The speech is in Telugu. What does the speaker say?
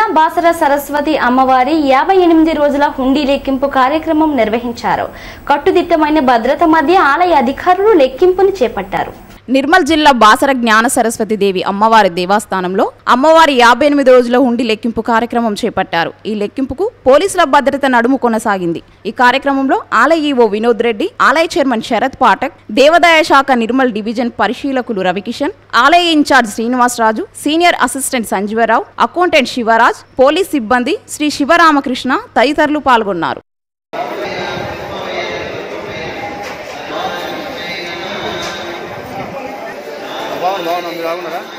బాసర సరస్వతి అమ్మవారి యాభై ఎనిమిది రోజుల హుండీ లెక్కింపు కార్యక్రమం నిర్వహించారు కట్టుదిట్టమైన భద్రత మధ్య ఆలయ అధికారులు లెక్కింపును చేపట్టారు నిర్మల్ జిల్లా బాసర జ్ఞాన సరస్వతి దేవి అమ్మవారి దేవస్థానంలో అమ్మవారి యాభై ఎనిమిది రోజుల హుండి లెక్కింపు కార్యక్రమం చేపట్టారు ఈ లెక్కింపుకు పోలీసుల భద్రత నడుము కొనసాగింది ఈ కార్యక్రమంలో ఆలయ ఈవో వినోద్ రెడ్డి ఆలయ చైర్మన్ శరత్ పాఠక్ దేవాదాయ శాఖ నిర్మల్ డివిజన్ పరిశీలకులు రవికిషన్ ఆలయ incharge Srinivasaraju senior assistant Sanjeevarao accountant Sivaraj police సిబ్బంది శ్రీ శివరామకృష్ణ తదితరులు పాల్గొన్నారు బాగుంది బాగుంది మీరు బాగున్నారా